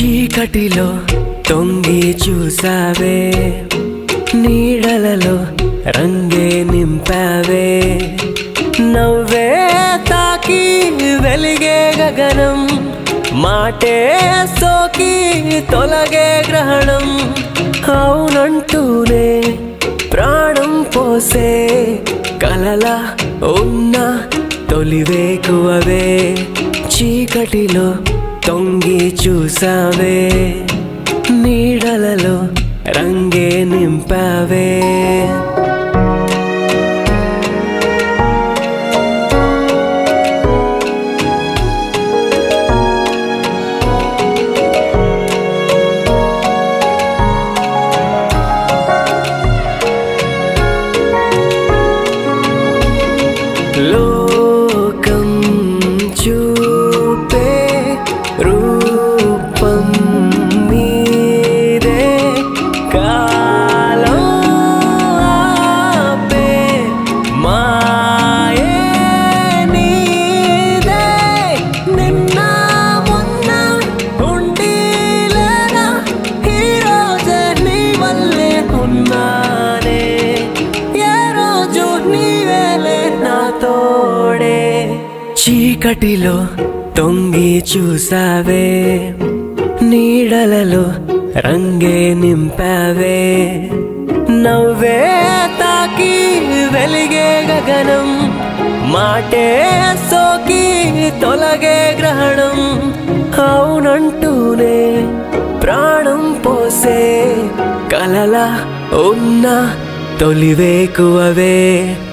చీకటిలో తొంగి చూసావే నీడలలో రంగే నింపావే నవ్వే తాకి వెలిగే గగనం మాటే సోకి తొలగే గ్రహణం అవునంటూనే ప్రాణం పోసే కలల ఉన్న తొలివేకువవే చీకటిలో తొంగి చూసావే నీడలలో రంగే నింపావే లోకం చూపే రూపం మీదే కాలం ఆపే మాయే నీదే నిన్న మొన్న ఉండి లేదా ఈ రోజే నీ వల్లే ఉన్నానే ఏ రోజు నీవేలే నా తోడే చీకటిలో తొంగి చూసావే నీడలలో రంగే నింపావే నవ్వే తాకి వెలిగే గగనం మాటే సోకి తొలగే గ్రహణం అవునంటూనే ప్రాణం పోసే కలల ఉన్న తొలివేకువవే